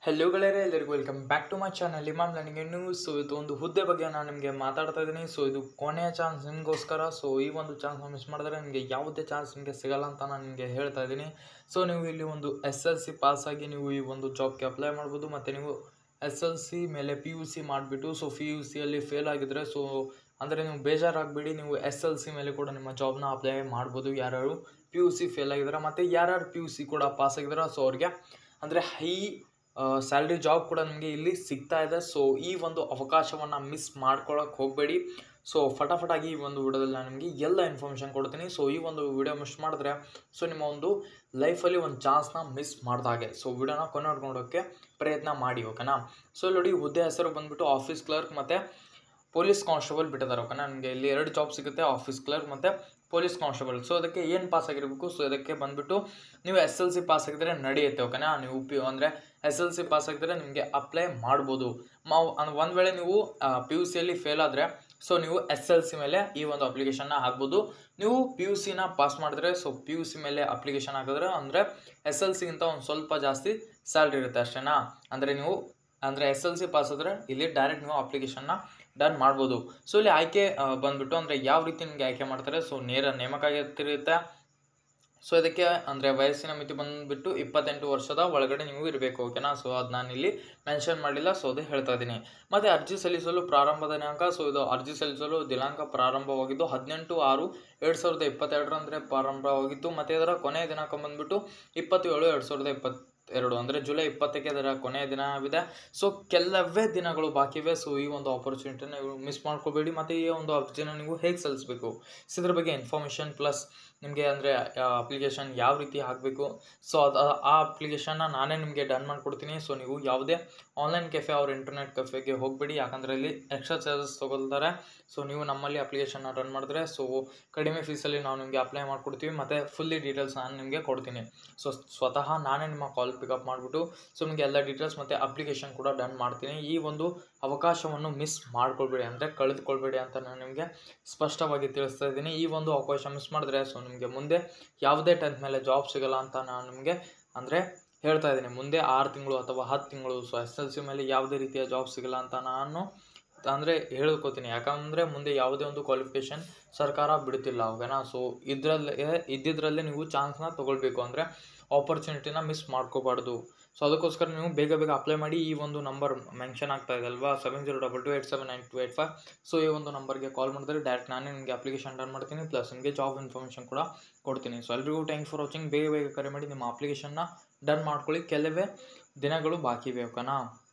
hello ಗೆಳೆಯರೆ ಎಲ್ಲರಿಗೂ welcome back to my channel Imam ನನಗೆ ನ್ಯೂಸ್ ಸೊ ಇದು ಒಂದು ಹುದ್ದೆ ಬಗ್ಗೆ ನಾನು ನಿಮಗೆ ಮಾತಾಡ್ತಾ ಇದ್ದೀನಿ ಸೊ ಇದು ಕೊನೆಯ ಚಾನ್ಸ್ ನಿಮಗೋಸ್ಕರ ಸೊ ಈ ಒಂದು ಚಾನ್ಸ್ ಮಿಸ್ ಮಾಡಿದ್ರೆ ನಿಮಗೆ ಯಾವುದೇ ಚಾನ್ಸ್ ನಿಮಗೆ ಸಿಗಲ್ಲ ಅಂತ ನಾನು ನಿಮಗೆ ಹೇಳ್ತಾ ಇದ್ದೀನಿ ಸೊ ನೀವು ಇಲ್ಲಿ ಒಂದು ಎಸ್ ಎಲ್ ಸಿ ಪಾಸಾಗಿ ನೀವು ಈ ಒಂದು ಜಾಬ್ಗೆ ಅಪ್ಲೈ ಮಾಡ್ಬೋದು ಮತ್ತು ನೀವು ಎಸ್ ಎಲ್ ಸಿ ಮೇಲೆ ಪಿ ಯು ಸಿ ಮಾಡಿಬಿಟ್ಟು ಸೊ ಪಿ ಯು ಸಿಯಲ್ಲಿ ಫೇಲ್ ಆಗಿದ್ರೆ ಸೊ ಅಂದರೆ ನೀವು ಬೇಜಾರಾಗಬೇಡಿ ನೀವು ಎಸ್ ಎಲ್ ಸಿ ಮೇಲೆ ಕೂಡ ನಿಮ್ಮ ಜಾಬ್ನ ಅಪ್ಲೈ ಮಾಡ್ಬೋದು ಯಾರ್ಯಾರು ಪಿ ಯು ಸಿ ಫೇಲ್ ಆಗಿದ್ದಾರೆ ಮತ್ತು ಯಾರ್ಯಾರು ಪಿ ಯು ಸಿ ಕೂಡ ಪಾಸ್ ಆಗಿದ್ದಾರೆ ಸೊ ಅವ್ರಿಗೆ ಅಂದರೆ ಹೈ ಸ್ಯಾಲ್ರಿ ಜಾಬ್ ಕೂಡ ನಿಮಗೆ ಇಲ್ಲಿ ಸಿಗ್ತಾ ಇದೆ ಸೊ ಈ ಒಂದು ಅವಕಾಶವನ್ನು ಮಿಸ್ ಮಾಡ್ಕೊಳ್ಳೋಕೆ ಹೋಗಬೇಡಿ ಸೊ ಫಟಾಫಟಾಗಿ ಈ ಒಂದು ವಿಡಿಯೋದಲ್ಲಿ ನಾನು ನಿಮಗೆ ಎಲ್ಲ ಇನ್ಫಾರ್ಮೇಷನ್ ಕೊಡ್ತೀನಿ ಸೊ ಈ ಒಂದು ವಿಡಿಯೋ ಮಿಸ್ ಮಾಡಿದ್ರೆ ಸೊ ನಿಮ್ಮ ಒಂದು ಲೈಫಲ್ಲಿ ಒಂದು ಚಾನ್ಸ್ನ ಮಿಸ್ ಮಾಡ್ದ ಹಾಗೆ ಸೊ ವಿಡಿಯೋನ ಕೊನೆವರ್ಕೊಂಡೋಕ್ಕೆ ಪ್ರಯತ್ನ ಮಾಡಿ ಓಕೆನಾ ಸೊ ನೋಡಿ ಹುದ್ದೆ ಹೆಸರು ಬಂದುಬಿಟ್ಟು ಆಫೀಸ್ ಕ್ಲರ್ಕ್ ಮತ್ತು ಪೊಲೀಸ್ ಕಾನ್ಸ್ಟೇಬಲ್ ಬಿಟ್ಟಿದ್ದಾರೆ ಓಕೆನಾ ನಿಮಗೆ ಇಲ್ಲಿ ಎರಡು ಜಾಬ್ ಸಿಗುತ್ತೆ ಆಫೀಸ್ ಕ್ಲರ್ಕ್ ಮತ್ತು ಪೊಲೀಸ್ ಕಾನ್ಸ್ಟೇಬಲ್ ಸೊ ಅದಕ್ಕೆ ಏನು ಪಾಸ್ ಆಗಿರಬೇಕು ಸೊ ಅದಕ್ಕೆ ಬಂದುಬಿಟ್ಟು ನೀವು ಎಸ್ ಎಲ್ ಸಿ ಪಾಸ್ ಆಗಿದ್ರೆ ನಡೆಯುತ್ತೆ ಓಕೆನಾ ನೀವು ಪಿ ಅಂದರೆ ಎಸ್ ಎಲ್ ಸಿ ಪಾಸ್ ಆಗಿದ್ರೆ ನಿಮಗೆ ಅಪ್ಲೈ ಮಾಡ್ಬೋದು ಮಾವು ಒಂದು ವೇಳೆ ನೀವು ಪಿ ಯು ಸಿಯಲ್ಲಿ ಫೇಲ್ ಆದರೆ ಸೊ ನೀವು ಎಸ್ ಎಲ್ ಸಿ ಮೇಲೆ ಈ ಒಂದು ಅಪ್ಲಿಕೇಶನ್ನ ಹಾಕ್ಬೋದು ನೀವು ಪಿ ಯು ಸಿನ ಪಾಸ್ ಮಾಡಿದ್ರೆ ಸೊ ಪಿ ಯು ಸಿ ಮೇಲೆ ಅಪ್ಲಿಕೇಶನ್ ಹಾಕಿದ್ರೆ ಅಂದರೆ ಎಸ್ ಎಲ್ ಸಿಗಿಂತ ಒಂದು ಸ್ವಲ್ಪ ಜಾಸ್ತಿ ಸ್ಯಾಲ್ರಿ ಇರುತ್ತೆ ಅಷ್ಟೇನಾ ಅಂದರೆ ನೀವು ಅಂದರೆ ಎಸ್ ಎಲ್ ಸಿ ಪಾಸ್ ಆದರೆ ಇಲ್ಲಿ ಡೈರೆಕ್ಟ್ ನೀವು ಅಪ್ಲಿಕೇಶನ್ನ ಡನ್ ಮಾಡ್ಬೋದು ಸೊ ಇಲ್ಲಿ ಆಯ್ಕೆ ಆ, ಬಂದ್ಬಿಟ್ಟು ಅಂದರೆ ಯಾವ ರೀತಿ ನಿಮಗೆ ಆಯ್ಕೆ ಮಾಡ್ತಾರೆ ಸೊ ನೇರ ನೇಮಕ ಆಗಿರುತ್ತೆ ಸೊ ಇದಕ್ಕೆ ಅಂದರೆ ವಯಸ್ಸಿನ ಮಿತಿ ಬಂದುಬಿಟ್ಟು ಇಪ್ಪತ್ತೆಂಟು ವರ್ಷದ ಒಳಗಡೆ ನೀವು ಇರಬೇಕು ಓಕೆನಾ ಸೊ ಅದು ನಾನು ಇಲ್ಲಿ ಮೆನ್ಷನ್ ಮಾಡಿಲ್ಲ ಸೊ ಅದು ಹೇಳ್ತಾ ಇದ್ದೀನಿ ಮತ್ತು ಅರ್ಜಿ ಸಲ್ಲಿಸಲು ಪ್ರಾರಂಭ ದಿನಾಂಕ ಸೊ ಇದು ಅರ್ಜಿ ಸಲ್ಲಿಸಲು ದಿನಾಂಕ ಪ್ರಾರಂಭವಾಗಿದ್ದು ಹದಿನೆಂಟು ಆರು ಎರಡು ಸಾವಿರದ ಇಪ್ಪತ್ತೆರಡರಂದರೆ ಪ್ರಾರಂಭವಾಗಿತ್ತು ಮತ್ತು ಇದರ ಕೊನೆಯ ದಿನಾಂಕ ಬಂದುಬಿಟ್ಟು ಇಪ್ಪತ್ತು ಏಳು ಎರಡು ಸಾವಿರದ ಇಪ್ಪತ್ತೆರಡು ಅಂದರೆ ಜುಲೈ ಇಪ್ಪತ್ತಕ್ಕೆ ಇದರ ಕೊನೆಯ ದಿನವಿದೆ ಸೊ ಕೆಲವೇ ದಿನಗಳು ಬಾಕಿ ಇವೆ ಸೊ ಈ ಒಂದು ಆಪರ್ಚುನಿಟಿನ ನೀವು ಮಿಸ್ ಮಾಡ್ಕೋಬೇಡಿ ಮತ್ತು ಈ ಒಂದು ಅರ್ಜಿನ ನೀವು ಹೇಗೆ ಸಲ್ಲಿಸಬೇಕು ಸೊ ಇದ್ರ ಬಗ್ಗೆ ಇನ್ಫಾರ್ಮೇಷನ್ ಪ್ಲಸ್ ನಿಮಗೆ ಅಂದರೆ ಅಪ್ಲಿಕೇಶನ್ ಯಾವ ರೀತಿ ಹಾಕಬೇಕು ಸೊ ಅದು ಆ ಅಪ್ಲಿಕೇಶನ್ನ ನಾನೇ ನಿಮಗೆ ಡನ್ ಮಾಡಿಕೊಡ್ತೀನಿ ಸೊ ನೀವು ಯಾವುದೇ ಆನ್ಲೈನ್ ಕೆಫೆ ಅವ್ರ ಇಂಟರ್ನೆಟ್ ಕೆಫೆಗೆ ಹೋಗಬೇಡಿ ಯಾಕಂದರೆ ಇಲ್ಲಿ ಎಕ್ಸ್ಟ್ರಾ ಚಾರ್ಜಸ್ ತೊಗೊಳ್ತಾರೆ ಸೊ ನೀವು ನಮ್ಮಲ್ಲಿ ಅಪ್ಲಿಕೇಶನ್ನ ರನ್ ಮಾಡಿದ್ರೆ ಸೊ ಕಡಿಮೆ ಫೀಸಲ್ಲಿ ನಾವು ನಿಮಗೆ ಅಪ್ಲೈ ಮಾಡಿಕೊಡ್ತೀವಿ ಮತ್ತು ಫುಲ್ಲಿ ಡೀಟೇಲ್ಸ್ ನಾನು ನಿಮಗೆ ಕೊಡ್ತೀನಿ ಸೊ ಸ್ವತಃ ನಾನೇ ನಿಮ್ಮ ಕಾಲ್ ಪಿಕಪ್ ಮಾಡಿಬಿಟ್ಟು ಸೊ ನಿಮಗೆ ಎಲ್ಲ ಡೀಟೇಲ್ಸ್ ಮತ್ತು ಅಪ್ಲಿಕೇಶನ್ ಕೂಡ ಡನ್ ಮಾಡ್ತೀನಿ ಈ ಒಂದು ಅವಕಾಶವನ್ನು ಮಿಸ್ ಮಾಡ್ಕೊಳ್ಬೇಡಿ ಅಂದರೆ ಕಳೆದುಕೊಳ್ಬೇಡಿ ಅಂತ ನಾನು ನಿಮಗೆ ಸ್ಪಷ್ಟವಾಗಿ ತಿಳಿಸ್ತಾ ಇದ್ದೀನಿ ಈ ಒಂದು ಅವಕಾಶ ಮಿಸ್ ಮಾಡಿದ್ರೆ ಸೊ ನಿಮಗೆ ಮುಂದೆ ಯಾವುದೇ ಟೆಂತ್ ಮೇಲೆ ಜಾಬ್ ಸಿಗಲ್ಲ ಅಂತ ನಾನು ನಿಮಗೆ ಅಂದರೆ ಹೇಳ್ತಾ ಇದ್ದೀನಿ ಮುಂದೆ ಆರು ತಿಂಗಳು ಅಥವಾ ಹತ್ತು ತಿಂಗಳು ಸೊ ಎಸ್ ಎಲ್ ಸಿ ಮೇಲೆ ಯಾವುದೇ ರೀತಿಯ ಜಾಬ್ ಸಿಗಲ್ಲ ಅಂತ ನಾನು ಅಂದರೆ ಹೇಳ್ಕೋತೀನಿ ಯಾಕಂದರೆ ಮುಂದೆ ಯಾವುದೇ ಒಂದು ಕ್ವಾಲಿಫಿಕೇಷನ್ ಸರ್ಕಾರ ಬಿಡ್ತಿಲ್ಲ ಓಕೆನಾ ಸೊ ಇದರಲ್ಲೇ ಇದ್ದಿದ್ರಲ್ಲೇ ನೀವು ಚಾನ್ಸ್ನ ತೊಗೊಳ್ಬೇಕು ಅಂದರೆ ಆಪರ್ಚುನಿಟಿನ ಮಿಸ್ ಮಾಡ್ಕೋಬಾರ್ದು ಸೊ ಅದಕ್ಕೋಸ್ಕರ ನೀವು ಬೇಗ ಬೇಗ ಅಪ್ಲೈ ಮಾಡಿ ಈ ಒಂದು ನಂಬರ್ ಮೆನ್ಷನ್ ಆಗ್ತಾ ಇದೆ ಅಲ್ವಾ seven zero double two eight seven nine two eight five so ಈ ಒಂದು ನಂಬರ್ಗೆ ಕಾಲ್ ಮಾಡಿದ್ರೆ ಡೈರೆಕ್ಟ್ ನಾನೇ ನಿಮಗೆ ಅಪ್ಲಿಕೇಶನ್ ಡನ್ ಮಾಡ್ತೀನಿ ಪ್ಲಸ್ ನಿಮಗೆ ಜಾಬ್ ಇನ್ಫಾರ್ಮೇಷನ್ ಕೂಡ ಕೊಡ್ತೀನಿ ಸೊ ಎಲ್ರಿಗೂ ಥ್ಯಾಂಕ್ ಫಾರ್ ವಾಚಿಂಗ್ ಬೇಗ ಬೇಗ ಕರೆ ಮಾಡಿ ನಿಮ್ಮ ಅಪ್ಲಿಕೇಶನ್ನ ಡನ್ ಮಾಡ್ಕೊಳ್ಳಿ ಕೆಲವೇ ದಿನಗಳು ಬಾಕಿ ಇವೆ ಓಕೆನಾ